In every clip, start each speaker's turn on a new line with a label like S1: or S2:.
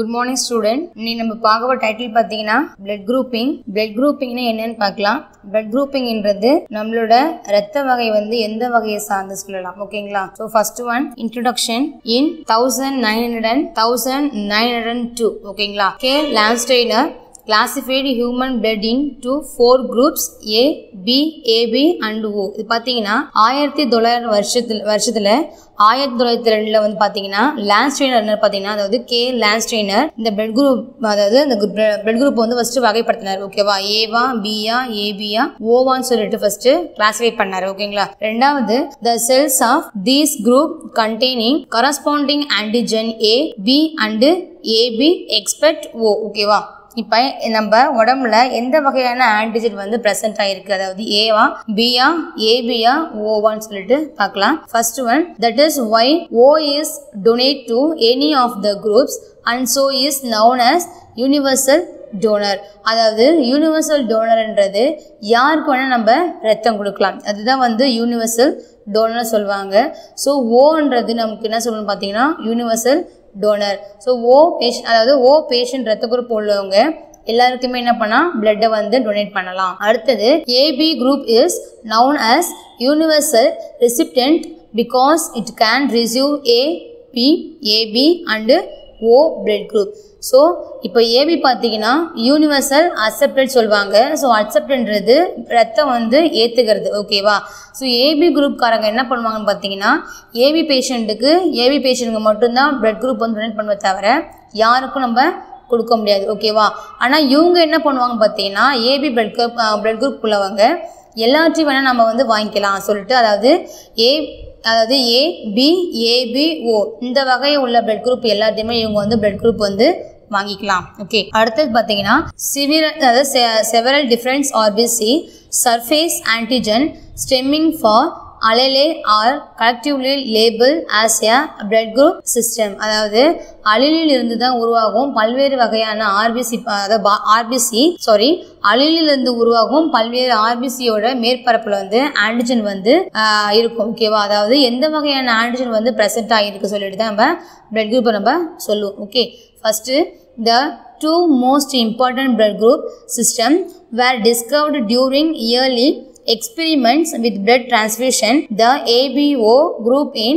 S1: Good morning student நீ நம்ம பார்க்க டைட்டில் பார்த்தீங்கன்னா பிளட் குரூப்பிங் பிளட் குரூப்பிங்னா என்னன்னு பார்க்கலாம் பிளட் குரூப்பிங்ன்றது நம்மளோட ரத்த வகை வந்து எந்த வகையை சார்ந்து சொல்லலாம் ஓகேங்களா so first one introduction in thousand nine hundred and thousand nine hundred and two ஓகேங்களா K Landsteiner classified human blood into four groups A, B, AB and O இது பார்த்தீங்கன்னா ஆயிரத்தி தொள்ளாயிரம் வருஷத்துல வருஷத்துல ஆயிரத்தி தொள்ளாயிரத்தி ரெண்டுல வந்து பார்த்தீங்கன்னா லான்ஸ்டெய்னர் என்ன பார்த்தீங்கன்னா அதாவது கே லான்ஸ்டெய்னர் இந்த பிளட் குரூப் அதாவது இந்த பிளட் குரூப் வந்து ஃபர்ஸ்ட் வகைப்படுத்தினார் ஓகேவா ஏவா பியா ஏபியா ஓவான்னு சொல்லிட்டு ஃபர்ஸ்ட் கிளாஸிஃபை பண்ணாரு ஓகேங்களா ரெண்டாவது the cells of these group containing corresponding antigen A B and AB expect O ஓகேவா இப்போ நம்ம உடம்புல எந்த வகையான ஆன்டிஜன் வந்து ப்ரெசென்ட் ஆயிருக்கு அதாவது ஏவா பியா ஏபியா ஓவான்னு சொல்லிட்டு பார்க்கலாம் first one that is why O is donate to any of the groups and so is known as universal donor அதாவது யூனிவர்சல் டோனர்ன்றது யாருக்கு வேணால் நம்ம ரத்தம் கொடுக்கலாம் அதுதான் வந்து யூனிவர்சல் டோனர் சொல்லுவாங்க ஸோ ஓன்றது நமக்கு என்ன சொல்லணும் பார்த்தீங்கன்னா universal donor so O patient அதாவது ஓ பேஷண்ட் ரத்த குரூப் உள்ளவங்க எல்லாருக்குமே என்ன பண்ணா பிளட்டை வந்து டொனேட் பண்ணலாம் அடுத்தது AB group is known as universal recipient because it can receive A B AB and O blood group so இப்போ ஏபி பார்த்தீங்கன்னா யூனிவர்சல் அக்செப்டட் சொல்லுவாங்க ஸோ அக்செப்டன்றது ரத்தம் வந்து ஏற்றுக்கிறது ஓகேவா ஸோ ஏபி குரூப்காரங்க என்ன பண்ணுவாங்கன்னு பார்த்தீங்கன்னா ஏபி பேஷண்ட்டுக்கு ஏபி பேஷண்ட்டுக்கு மட்டும்தான் பிளட் குரூப் வந்து டொனேட் பண்ணுவதை தவிர யாருக்கும் நம்ம கொடுக்க முடியாது ஓகேவா ஆனால் இவங்க என்ன பண்ணுவாங்க பார்த்தீங்கன்னா AB blood group blood group உள்ளவங்க எல்லாத்தையும் வேணால் நம்ம வந்து வாங்கிக்கலாம் சொல்லிட்டு அதாவது ஏ அதாவது ஏ பி ஏபி ஓ இந்த வகை உள்ள பிளட் குரூப் எல்லாத்தையுமே இவங்க வந்து பிளட் குரூப் வந்து வாங்கிக்கலாம் ஓகே அடுத்தது பார்த்தீங்கன்னா சிவிர அதாவது several different RBC surface antigen stemming for allele are collectively label as a blood group system அதாவது அலிலில் இருந்து தான் உருவாகும் பல்வேறு வகையான ஆர்பிசி அதாவது ஆர்பிசி சாரி அலிலில் இருந்து உருவாகும் பல்வேறு ஆர்பிசியோட மேற்பரப்பில் வந்து ஆன்டிஜன் வந்து இருக்கும் ஓகேவா அதாவது எந்த வகையான ஆன்டிஜன் வந்து ப்ரெசென்ட் ஆகிருக்கு சொல்லிட்டு தான் நம்ம பிளட் குரூப்பை நம்ம சொல்லுவோம் okay first the two most important blood group system were discovered during yearly experiments with blood transfusion the ABO group in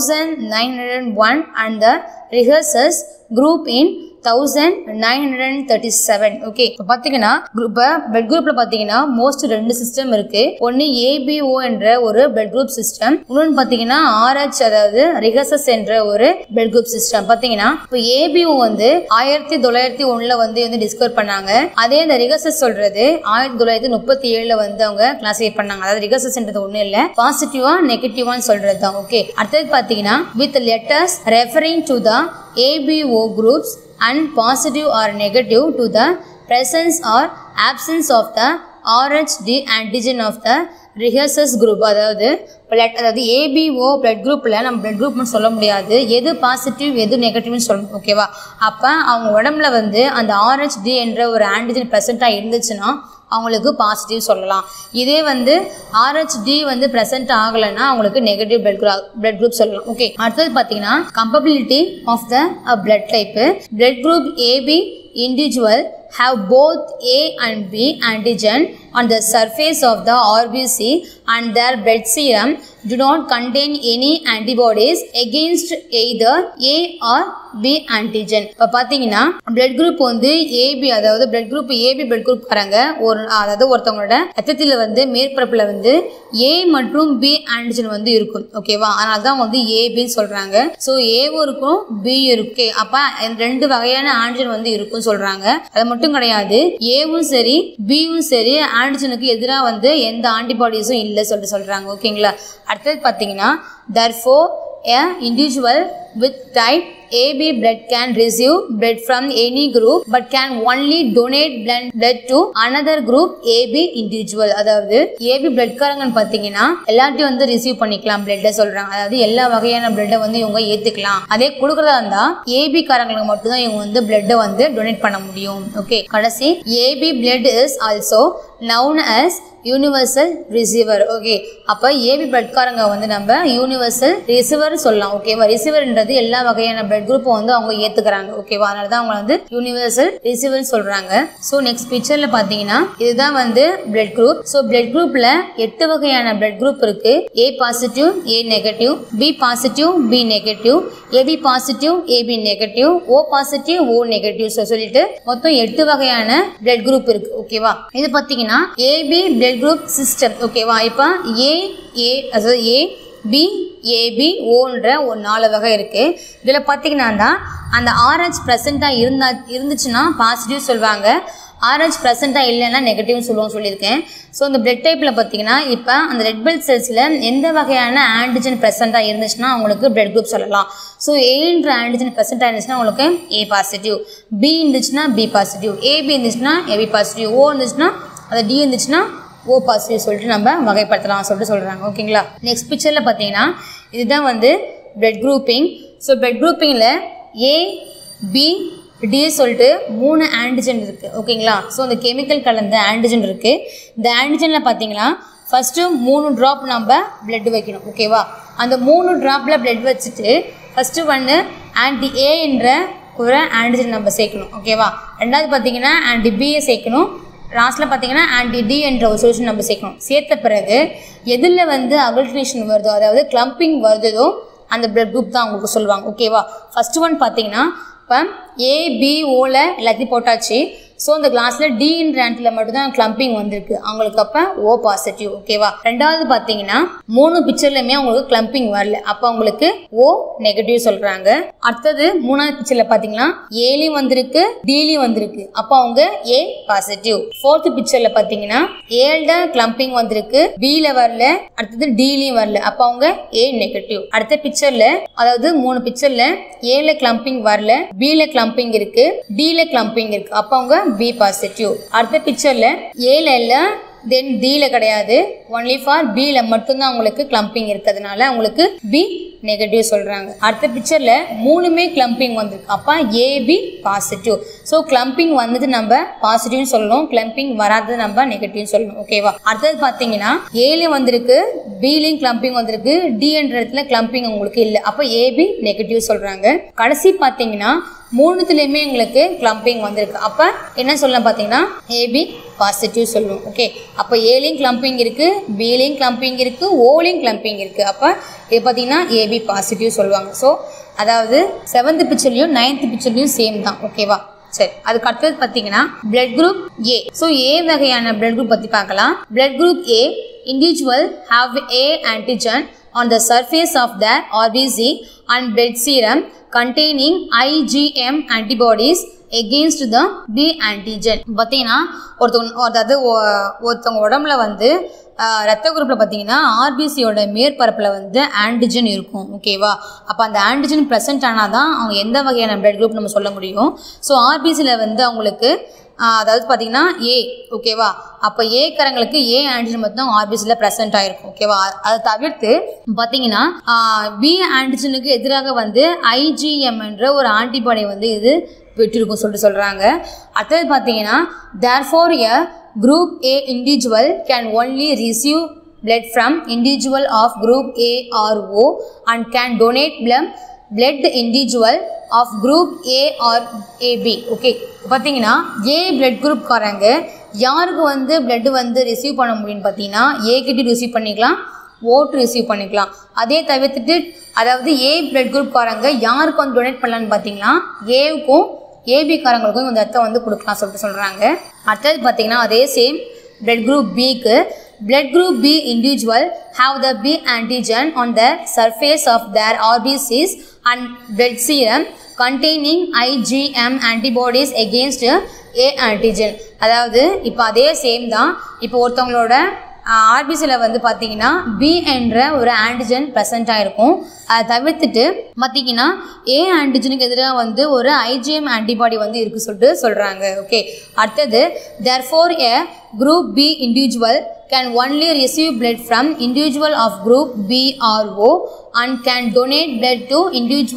S1: 1901 and the rehearsals group in thousand nine hundred and thirty seven okay இப்போ பார்த்தீங்கன்னா group blood குரூப்ல பார்த்தீங்கன்னா most ரெண்டு system இருக்கு ஒன்று ABO என்ற ஒரு blood group system இன்னொன்று பார்த்தீங்கன்னா ஆர்ஹெச் அதாவது ரிகசஸ் என்ற ஒரு பிளட் குரூப் சிஸ்டம் பார்த்தீங்கன்னா இப்போ ஏபிஓ வந்து ஆயிரத்தி தொள்ளாயிரத்தி ஒன்னுல வந்து வந்து டிஸ்கவர் பண்ணாங்க அதே இந்த ரிகசஸ் சொல்றது ஆயிரத்தி தொள்ளாயிரத்தி முப்பத்தி ஏழுல வந்து அவங்க கிளாஸிஃபை பண்ணாங்க அதாவது ரிகசஸ்ன்றது ஒன்றும் இல்லை பாசிட்டிவா நெகட்டிவான்னு சொல்றது தான் ஓகே அடுத்தது பார்த்தீங்கன்னா with letters referring to the ABO groups and positive or negative to the presence or absence of the RHD antigen of the rhesus group அதாவது பிளட் அதாவது ஏபிஓ பிளட் குரூப்பில் நம்ம பிளட் குரூப்னு சொல்ல முடியாது எது பாசிட்டிவ் எது நெகட்டிவ்னு சொல்லணும் ஓகேவா அப்போ அவங்க உடம்புல வந்து அந்த ஆர்ஹெச்டி என்ற ஒரு ஆன்டிஜன் ப்ரெசண்ட்டாக இருந்துச்சுன்னா அவங்களுக்கு பாசிட்டிவ் சொல்லலாம் இதே வந்து ஆர்ஹெச்டி வந்து ப்ரெசென்ட் ஆகலைன்னா அவங்களுக்கு negative blood group blood group சொல்லலாம் ஓகே அடுத்தது பார்த்தீங்கன்னா compatibility of the blood type blood group AB individual have both A and B antigen on the surface of the RBC and their blood serum do not contain any antibodies against either A or B antigen. இப்போ பார்த்தீங்கன்னா blood group வந்து AB அதாவது blood group AB blood group காரங்க ஒரு அதாவது ஒருத்தவங்களோட ரத்தத்தில் வந்து மேற்பரப்பில் வந்து ஏ மற்றும் பி ஆன்டிஜன் வந்து இருக்கும் ஓகேவா அதனால தான் வந்து ஏபின்னு சொல்றாங்க ஸோ ஏவும் இருக்கும் பி இருக்கு அப்போ ரெண்டு வகையான ஆன்டிஜன் வந்து இருக்கும்னு சொல்றாங்க அது மட்டும் மட்டும் கிடையாது ஏவும் சரி பியும் சரி ஆன்டிஜனுக்கு எதிராக வந்து எந்த ஆன்டிபாடிஸும் இல்லை சொல்லிட்டு சொல்றாங்க ஓகேங்களா அடுத்தது பார்த்தீங்கன்னா தர்ஃபோ a individual with type AB blood can receive blood from any group but can only donate blood, blood to another group AB individual அதாவது AB blood காரங்கன்னு பார்த்தீங்கன்னா எல்லாத்தையும் வந்து ரிசீவ் பண்ணிக்கலாம் பிளட்டை சொல்றாங்க அதாவது எல்லா வகையான பிளட்டை வந்து இவங்க ஏத்துக்கலாம் அதே கொடுக்கறதா இருந்தா ஏபி காரங்களுக்கு மட்டும்தான் இவங்க வந்து பிளட்டை வந்து டொனேட் பண்ண முடியும் ஓகே கடைசி AB blood is also known as universal receiver okay அப்போ ஏபி பிளட்காரங்க வந்து நம்ம யூனிவர்சல் ரிசீவர் சொல்லலாம் ஓகேவா ரிசீவர்ன்றது ஏபின்றது எல்லா வகையான பிளட் குரூப்பும் வந்து அவங்க ஏத்துக்கிறாங்க ஓகேவா அதனால தான் அவங்க வந்து யூனிவர்சல் ரிசீவல் சொல்றாங்க ஸோ நெக்ஸ்ட் பிக்சர்ல பாத்தீங்கன்னா இதுதான் வந்து பிளட் குரூப் ஸோ பிளட் குரூப்ல எட்டு வகையான பிளட் குரூப் இருக்கு A positive A negative B positive B negative AB positive AB negative O positive O negative சொல்லிட்டு மொத்தம் எட்டு வகையான பிளட் குரூப் இருக்கு ஓகேவா இது பாத்தீங்கன்னா ஏபி பிளட் குரூப் சிஸ்டம் ஓகேவா இப்போ ஏ ஏ அதாவது ஏ பி ஏபி ஓன்ற ஒரு நாலு வகை இருக்கு இதில் பார்த்தீங்கன்னா தான் அந்த ஆர்ஹெச் ப்ரெசண்ட்டாக இருந்தா இருந்துச்சுன்னா பாசிட்டிவ் சொல்லுவாங்க ஆர்ஹெச் ப்ரெசண்ட்டாக இல்லைன்னா நெகட்டிவ்னு சொல்லுவோம் சொல்லியிருக்கேன் ஸோ இந்த பிளட் டைப்பில் பார்த்தீங்கன்னா இப்போ அந்த ரெட் பிளட் செல்ஸில் எந்த வகையான ஆன்டிஜன் ப்ரெசண்ட்டாக இருந்துச்சுன்னா அவங்களுக்கு பிளட் குரூப் சொல்லலாம் ஸோ ஏன்ற ஆன்டிஜன் ப்ரெசண்ட்டாக இருந்துச்சுன்னா உங்களுக்கு ஏ பாசிட்டிவ் பி இருந்துச்சுன்னா பி பாசிட்டிவ் ஏபி இருந்துச்சுன்னா ஏபி பாசிட்டிவ் ஓ இருந்துச்சுன்னா அது டி இருந்துச்சுன்னா ஓ பாசிட்டிவ் சொல்லிட்டு நம்ம வகைப்படுத்தலாம் சொல்லிட்டு சொல்கிறாங்க ஓகேங்களா நெக்ஸ்ட் பிக்சரில் பார்த்தீங்கன்னா இதுதான் வந்து பிளட் குரூப்பிங் ஸோ பிளட் குரூப்பிங்கில் ஏ பி டி சொல்லிட்டு மூணு ஆன்டிஜன் இருக்குது ஓகேங்களா ஸோ அந்த கெமிக்கல் கலந்த ஆன்டிஜன் இருக்குது இந்த ஆன்டிஜனில் பார்த்தீங்கன்னா ஃபஸ்ட்டு மூணு ட்ராப் நம்ம பிளட் வைக்கணும் ஓகேவா அந்த மூணு ட்ராப்பில் பிளட் வச்சுட்டு ஃபஸ்ட்டு ஒன்று ஆன்டி ஏ என்ற ஒரு ஆன்டிஜன் நம்ம சேர்க்கணும் ஓகேவா ரெண்டாவது பார்த்தீங்கன்னா ஆன்டி பியை சேர்க்கணும் லாஸ்ட்டில் பார்த்தீங்கன்னா ஆன்டி டி என்ற ஒரு சொல்யூஷன் நம்ம சேர்க்கணும் சேர்த்த பிறகு எதில் வந்து அகல்ட்ரேஷன் வருதோ அதாவது கிளம்பிங் வருதோ அந்த பிளட் குரூப் தான் உங்களுக்கு சொல்லுவாங்க ஓகேவா ஃபர்ஸ்ட் ஒன் பார்த்தீங்கன்னா இப்போ ஏபிஓவில் எல்லாத்தையும் போட்டாச்சு ஸோ அந்த கிளாஸில் டின்ற ஆன்டில் மட்டும்தான் கிளம்பிங் வந்திருக்கு அவங்களுக்கு அப்போ ஓ பாசிட்டிவ் ஓகேவா ரெண்டாவது பார்த்தீங்கன்னா மூணு பிக்சர்லையுமே அவங்களுக்கு கிளம்பிங் வரல அப்போ அவங்களுக்கு ஓ நெகட்டிவ் சொல்கிறாங்க அடுத்தது மூணாவது பிக்சரில் பார்த்தீங்கன்னா ஏலையும் வந்திருக்கு டிலையும் வந்திருக்கு அப்போ அவங்க ஏ பாசிட்டிவ் ஃபோர்த் பிக்சரில் பார்த்தீங்கன்னா ஏழ்ட கிளம்பிங் வந்திருக்கு பியில் வரல அடுத்தது டிலையும் வரல அப்போ அவங்க ஏ நெகட்டிவ் அடுத்த பிக்சரில் அதாவது மூணு பிக்சரில் ஏல கிளம்பிங் வரல பியில் கிளம்பிங் இருக்கு டியில் கிளம்பிங் இருக்கு அப்போ அவங்க பி பாசிட்டிவ் அடுத்த பிக்சரில் ஏல இல்லை தென் டியில் கிடையாது ஒன்லி ஃபார் பியில் மட்டும்தான் அவங்களுக்கு கிளம்பிங் இருக்கிறதுனால அவங்களுக்கு பி நெகட்டிவ் சொல்கிறாங்க அடுத்த பிக்சரில் மூணுமே கிளம்பிங் வந்திருக்கு அப்போ ஏபி பாசிட்டிவ் ஸோ கிளம்பிங் வந்தது நம்ம பாசிட்டிவ்னு சொல்லணும் கிளம்பிங் வராதது நம்ம நெகட்டிவ் சொல்லணும் ஓகேவா அடுத்தது பார்த்தீங்கன்னா ஏலையும் வந்திருக்கு பிலையும் கிளம்பிங் வந்திருக்கு டி என்ற இடத்துல கிளம்பிங் உங்களுக்கு இல்லை அப்போ ஏபி நெகட்டிவ் சொல்கிறாங்க கடைசி பார்த்தீங்கன்னா மூணுத்துலேயுமே எங்களுக்கு கிளம்பிங் வந்திருக்கு அப்போ என்ன சொல்லலாம் பார்த்தீங்கன்னா ஏபி பாசிட்டிவ் சொல்லுவோம் ஓகே அப்போ ஏலையும் கிளம்பிங் இருக்குது பிலையும் கிளம்பிங் இருக்குது ஓலையும் கிளம்பிங் இருக்குது அப்போ இது பார்த்தீங்கன்னா ஏபி பாசிட்டிவ் சொல்லுவாங்க ஸோ அதாவது செவன்த் பிக்சர்லையும் நைன்த் பிக்சர்லையும் சேம் தான் ஓகேவா சரி அதுக்கு அடுத்தது பார்த்தீங்கன்னா blood group A so A வகையான பிளட் குரூப் பற்றி பார்க்கலாம் blood group A individual have A antigen on the surface of their RBC and blood serum containing IgM antibodies against the B antigen பார்த்தீங்கன்னா ஒருத்தவங்க அதாவது ஒ- ஒருத்தவங்க உடம்புல வந்து ஆஹ், ரத்த குரூப்பில் பார்த்தீங்கன்னா ஆர்பிசியோட மேற்பரப்பில் வந்து ஆன்டிஜன் இருக்கும் ஓகேவா அப்போ அந்த ஆன்டிஜன் ப்ரெசென்ட் ஆனால் தான் அவங்க எந்த வகையான பிளட் குரூப் நம்ம சொல்ல முடியும் ஸோ ஆர்பிசியில் வந்து அவங்களுக்கு ஆஹ் அதாவது பார்த்தீங்கன்னா ஏ ஓகேவா அப்போ ஏ காரங்களுக்கு ஏ ஆன்டிஜன் மட்டும் ஆர்பிசியில் ப்ரெசென்ட் ஆயிருக்கும் ஓகேவா அதை தவிர்த்து பார்த்தீங்கன்னா பி ஆன்டிஜனுக்கு எதிராக வந்து ஐஜிஎம் என்ற ஒரு ஆன்டிபாடி வந்து இது விட்டிருக்கும் சொல்லிட்டு சொல்கிறாங்க அடுத்தது பார்த்தீங்கன்னா therefore A group A individual can only receive blood from individual of group A or O and can donate blood blood individual of group A or AB okay பார்த்தீங்கன்னா ஏ பிளட் குரூப்காரங்க யாருக்கு வந்து blood வந்து receive பண்ண முடியும்னு பார்த்தீங்கன்னா ஏ கிட்ட receive பண்ணிக்கலாம் ஓட்டு ரிசீவ் பண்ணிக்கலாம் அதே தவிர்த்துட்டு அதாவது ஏ பிளட் குரூப்காரங்க யாருக்கு வந்து டொனேட் பண்ணலான்னு பார்த்தீங்கன்னா ஏவுக்கும் ஏபி காரங்களுக்கும் இந்த ரத்தம் வந்து கொடுக்கலாம் சொல்லிட்டு சொல்கிறாங்க அடுத்தது பார்த்தீங்கன்னா அதே சேம் பிளட் குரூப் பிக்கு blood group B individual have the B antigen on the surface of their RBCs and blood serum containing IgM antibodies against A antigen அதாவது இப்போ அதே சேம் தான் இப்போ ஒருத்தவங்களோட ஆர்பிசியில் வந்து பார்த்தீங்கன்னா பி என்ற ஒரு ஆன்டிஜன் ப்ரெசென்ட் ஆயிருக்கும் அதை தவிர்த்துட்டு பார்த்தீங்கன்னா ஏ ஆன்டிஜனுக்கு எதிராக வந்து ஒரு ஐஜிஎம் ஆன்டிபாடி வந்து இருக்கு சொல்லிட்டு சொல்கிறாங்க ஓகே அடுத்தது therefore A group B individual can only receive blood from individual of group B or O and can donate blood to individual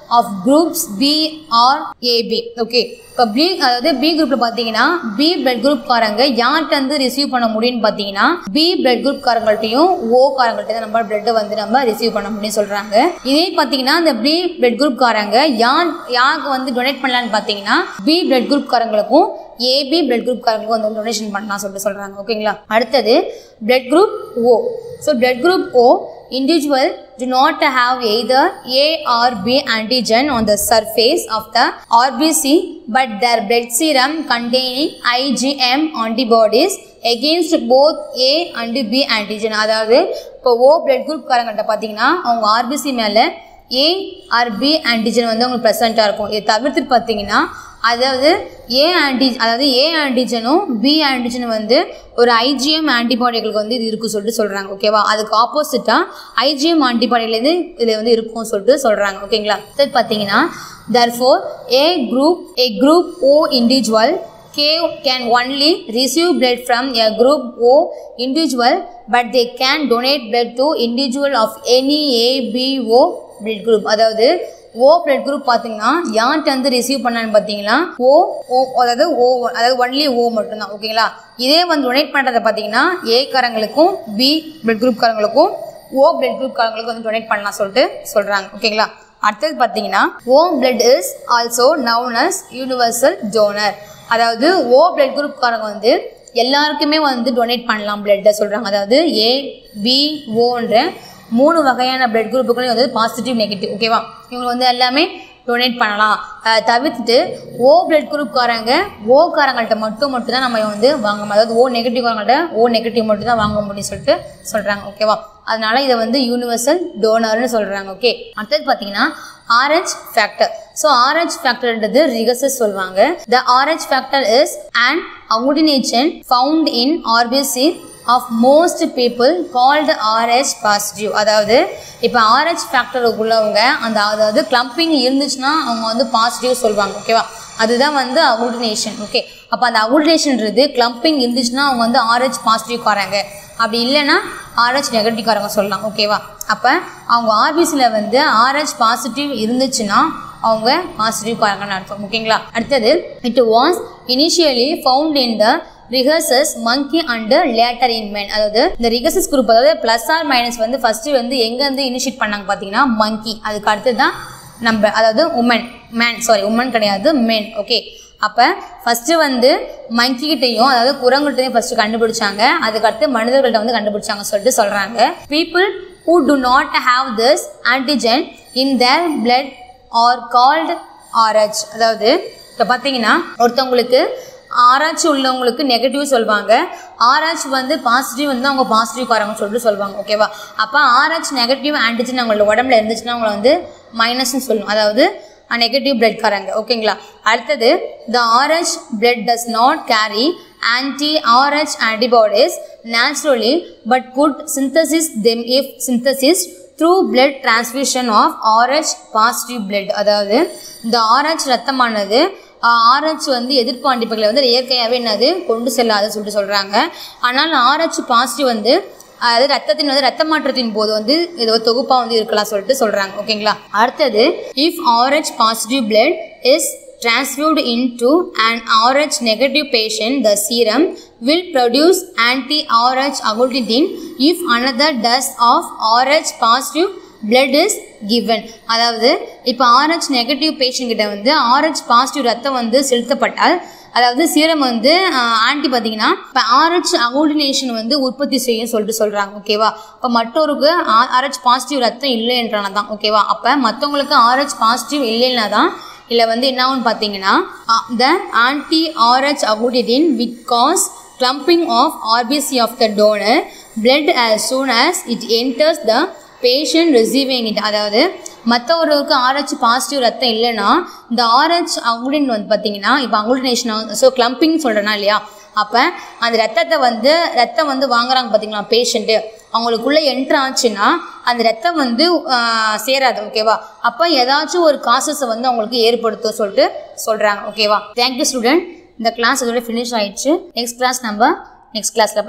S1: of groups B or AB okay இப்போ B அதாவது B குரூப்ல பார்த்தீங்கன்னா B blood group காரங்க யார்கிட்ட வந்து receive பண்ண முடியும்னு பார்த்தீங்கன்னா பி பிளட் குரூப் காரங்கள்ட்டையும் ஓ காரங்கள்ட்ட தான் நம்ம பிளட் வந்து நம்ம ரிசீவ் பண்ண முடியும்னு சொல்றாங்க இதே பார்த்தீங்கன்னா இந்த பி பிளட் குரூப் காரங்க யார் யாருக்கு வந்து டொனேட் பண்ணலான்னு பார்த்தீங்கன்னா பி பிளட் குரூப் காரங்களுக்கும் ஏபி பிளட் குரூப் காரங்களுக்கும் வந்து டொனேஷன் பண்ணலாம் சொல்லிட்டு சொல்றாங்க ஓகேங்களா அடுத்தது blood group O so blood group O individual do not have either A or B antigen on the surface of the RBC but their blood serum containing IgM antibodies against both A and B antigen அதாவது இப்போ O blood group காரங்கிட்ட பார்த்தீங்கன்னா அவங்க RBC மேலே A R B antigen வந்து உங்களுக்கு ப்ரெசண்ட்டாக இருக்கும் இதை தவிர்த்துட்டு பார்த்தீங்கன்னா அதாவது ஏ ஆன்டி அதாவது ஏ ஆன்டிஜனும் பி ஆன்டிஜனும் வந்து ஒரு ஐஜிஎம் ஆன்டிபாடிகளுக்கு வந்து இது இருக்கும் சொல்லிட்டு சொல்கிறாங்க ஓகேவா அதுக்கு ஆப்போசிட்டாக ஐஜிஎம் ஆன்டிபாடிலேருந்து இதில் வந்து இருக்கும் சொல்லிட்டு சொல்கிறாங்க ஓகேங்களா அடுத்தது பார்த்தீங்கன்னா therefore A group A group O individual K can only receive blood from a group O individual but they can donate blood to individual of any A, B, O blood group அதாவது O blood group பார்த்தீங்கன்னா யார்கிட்ட வந்து receive பண்ணான்னு பார்த்தீங்கன்னா ஓ ஓ அதாவது ஓ அதாவது only ஓ மட்டும்தான் ஓகேங்களா இதே வந்து டொனேட் பண்ணுறதை பார்த்தீங்கன்னா ஏ காரங்களுக்கும் பி பிளட் குரூப் காரங்களுக்கும் ஓ பிளட் குரூப் காரங்களுக்கும் வந்து டொனேட் பண்ணலாம் சொல்லிட்டு சொல்கிறாங்க ஓகேங்களா அடுத்தது பார்த்தீங்கன்னா O blood is also known as universal donor அதாவது ஓ பிளட் குரூப்காரங்க வந்து எல்லாருக்குமே வந்து டொனேட் பண்ணலாம் பிளட்டை சொல்கிறாங்க அதாவது ஏ பி ஓன்ற மூணு வகையான பிளட் குரூப்புகளையும் வந்து பாசிட்டிவ் நெகட்டிவ் ஓகேவா இவங்க வந்து எல்லாமே டொனேட் பண்ணலாம் அஹ் தவிர்த்துட்டு ஓ பிளட் குரூப்காரங்க ஓ காரங்கள்ட்ட மட்டும் மட்டும் தான் நம்ம வந்து வாங்க முடியும் அதாவது ஓ நெகட்டிவ் காரங்கள்ட்ட ஓ நெகட்டிவ் மட்டும் தான் வாங்க முடியும்னு சொல்லிட்டு சொல்கிறாங்க ஓகேவா அதனால இதை வந்து யூனிவர்சல் டோனர்னு சொல்கிறாங்க ஓகே அடுத்தது பார்த்தீங்கன்னா ஆரஞ்ச் ஃபேக்டர் ஸோ ஆரஞ்ச் ஃபேக்டர்ன்றது ரிகசஸ் சொல்லுவாங்க the R H factor is an agglutination found in RBC of most people called R H positive அதாவது இப்போ ஆர்ஹெச் ஃபேக்டருக்குள்ளவங்க அந்த அதாவது கிளம்பிங் இருந்துச்சுன்னா அவங்க வந்து பாசிட்டிவ் சொல்லுவாங்க ஓகேவா அதுதான் வந்து அகுடினேஷன் ஓகே அப்போ அந்த அகுடினேஷன்ன்றது கிளம்பிங் இருந்துச்சுன்னா அவங்க வந்து ஆர்ஹெச் பாசிட்டிவ் காரங்க அப்படி இல்லைன்னா ஆர்ஹெச் நெகட்டிவ் காரங்க சொல்லலாம் ஓகேவா அப்போ அவங்க ஆர்பிசியில் வந்து ஆர்ஹெச் பாசிட்டிவ் இருந்துச்சுன்னா அவங்க பாசிட்டிவ் காரங்கன்னு அர்த்தம் ஓகேங்களா அடுத்தது it was initially found in the rhesus monkey and later in men அதாவது இந்த ரிகர்சஸ் குரூப் அதாவது ப்ளஸ் ஆர் மைனஸ் வந்து ஃபர்ஸ்ட் வந்து எங்க இருந்து இனிஷியேட் பண்ணாங்க பார்த்தீங்கன்னா மங்கி அதுக்கு அடுத்து தான் நம்ம அதாவது உமன் மேன் சாரி உமன் கிடையாது men ஓகே அப்போ ஃபஸ்ட்டு வந்து மங்கிக்கிட்டையும் அதாவது குரங்குகிட்டையும் ஃபஸ்ட்டு கண்டுபிடிச்சாங்க அதுக்கடுத்து மனிதர்கள்ட்ட வந்து கண்டுபிடிச்சாங்க சொல்லிட்டு சொல்கிறாங்க people who do not have this antigen in their blood are called RH அதாவது இப்போ பார்த்தீங்கன்னா ஒருத்தவங்களுக்கு ஆராய்ச்சி உள்ளவங்களுக்கு நெகட்டிவ் சொல்லுவாங்க ஆராய்ச்சி வந்து பாசிட்டிவ் வந்து அவங்க பாசிட்டிவ் காரங்கன்னு சொல்லிட்டு சொல்லுவாங்க ஓகேவா அப்போ ஆராய்ச்சி நெகட்டிவ் ஆன்டிஜன் அவங்களோட உடம்புல இருந்துச்சுன்னா அவங்கள வந்து மைனஸ்னு சொல்லணும் அதாவது நெகட்டிவ் பிளட் காரங்க ஓகேங்களா அடுத்தது the R H blood does not carry anti R H antibodies naturally but could synthesis them if synthesis through blood transmission of R H positive blood அதாவது இந்த ஆரஞ்ச் ரத்தமானது ஆரஞ்சு வந்து எதிர்ப்பு ஆண்டிப்பைகளை வந்து இயற்கையாகவே என்னது கொண்டு செல்லாதுன்னு சொல்லிட்டு சொல்கிறாங்க ஆனால் ஆரஞ்சு பாசிட்டிவ் வந்து அதாவது ரத்தத்தின் வந்து ரத்த மாற்றத்தின் போது வந்து இது ஒரு தொகுப்பாக வந்து இருக்கலாம் சொல்லிட்டு சொல்கிறாங்க ஓகேங்களா அடுத்தது if R H positive blood is transfused into an RH negative patient, the serum will produce anti-RH agglutinin if another dose of RH positive blood is given அதாவது இப்போ ஆர்ஹெச் நெகட்டிவ் பேஷண்ட் கிட்ட வந்து ஆர்ஹெச் பாசிட்டிவ் ரத்தம் வந்து செலுத்தப்பட்டால் அதாவது serum வந்து anti பார்த்தீங்கன்னா இப்போ ஆர்ஹெச் அகோடினேஷன் வந்து உற்பத்தி செய்யும் சொல்லிட்டு சொல்கிறாங்க ஓகேவா இப்போ மற்றவருக்கு ஆர்ஹெச் பாசிட்டிவ் ரத்தம் இல்லைன்றன தான் ஓகேவா அப்போ மற்றவங்களுக்கு ஆர்ஹெச் பாசிட்டிவ் இல்லைன்னா தான் இல்லை வந்து என்ன ஆகும்னு பார்த்தீங்கன்னா the anti R H agglutinin with causes clumping of RBC of the donor blood as soon as it enters the patient receiving it அதாவது மற்றவருக்கு ஆர்ஹெச் பாசிட்டிவ் ரத்தம் இல்லைன்னா இந்த ஆர்ஹெச் அங்குடின் வந்து பார்த்தீங்கன்னா இப்போ அங்குடினேஷன் ஸோ கிளம்பிங் சொல்கிறேன்னா இல்லையா அப்போ அந்த ரத்தத்தை வந்து ரத்தம் வந்து வாங்குறாங்க பார்த்தீங்களா பேஷண்ட்டு அவங்களுக்குள்ளே என்ட்ரு ஆச்சுன்னா அந்த ரத்தம் வந்து ஆஹ், சேராது ஓகேவா அப்போ ஏதாச்சும் ஒரு காசஸை வந்து அவங்களுக்கு ஏற்படுத்தும் சொல்லிட்டு சொல்கிறாங்க ஓகேவா தேங்க்யூ ஸ்டூடெண்ட் இந்த கிளாஸ் இதோட ஃபினிஷ் ஆயிடுச்சு நெக்ஸ்ட் கிளாஸ் நம்ம நெக்ஸ்ட் கிளாஸில் பார்த்துக்கலாம்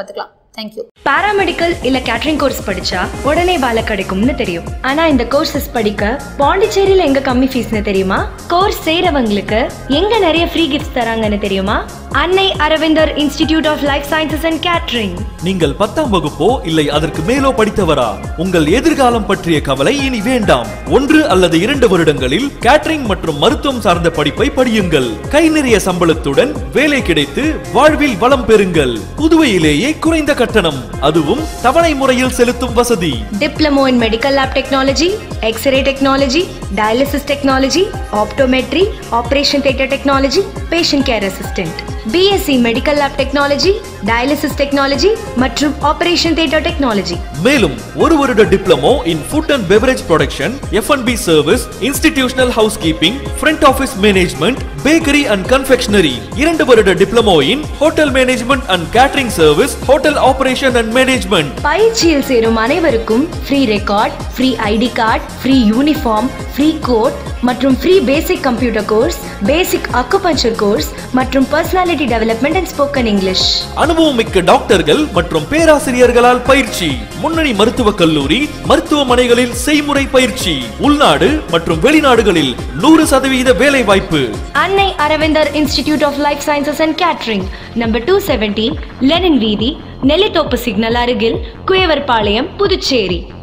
S1: தேங்க்யூ
S2: பாராமெடிக்கல் இல்ல கேட்டரிங் கோர்ஸ் படிச்சா உடனே வேலை கிடைக்கும்னு தெரியும் ஆனா இந்த கோர்சஸ் படிக்க பாண்டிச்சேரியில எங்க கம்மி ஃபீஸ்னு தெரியுமா கோர்ஸ் செய்றவங்களுக்கு எங்க நிறைய ஃப்ரீ கிஃப்ட்ஸ் தராங்கன்னு தெரியுமா Annai Aravindar institute of life sciences and catering
S3: நீங்கள் பத்தாம் வகுப்போ இல்லை அதற்கு மேலோ படித்தவரா உங்கள் எதிர்காலம் பற்றிய கவலை இனி வேண்டாம் ஒன்று அல்லது இரண்டு வருடங்களில் கேட்டரிங் மற்றும் மருத்துவம் சார்ந்த படிப்பை படியுங்கள் கை நிறைய சம்பளத்துடன் வேலை கிடைத்து வாழ்வில் வளம் பெறுங்கள் புதுவையிலேயே குறைந்த கட்டணம் அதுவும் தவணை முறையில் செலுத்தும் வசதி
S2: diploma in medical lab technology X ray technology dialysis technology optometry operation theatre technology patient care assistant BSc medical lab technology dialysis technology மற்றும் ஆபரேஷன் தியேட்டர் டெக்னாலஜி
S3: மேலும் ஒரு வருட diploma in food and beverage production F N B service institutional house keeping front office management bakery and confectionery இரண்டு வருட diploma in hotel management and catering service hotel operation and management
S2: பயிற்சியில் சேரும் அனைவருக்கும் free record free ID card free uniform free coat மற்றும் free basic computer course basic acupuncture course மற்றும் personality development and spoken English
S3: அனுபவமிக்க டாக்டர்கள் மற்றும் பேராசிரியர்களால் பயிற்சி முன்னணி மருத்துவக் கல்லூரி மருத்துவமனைகளில் செய்முறை பயிற்சி உள்நாடு மற்றும் வெளிநாடுகளில் நூறு சதவீத வேலை வாய்ப்பு
S2: Annai Aravindar institute of life sciences and catering number two seventeen Lenin வீதி நெல்லித்தோப்பு சிக்னல் அருகில் குயவர்பாளையம் புதுச்சேரி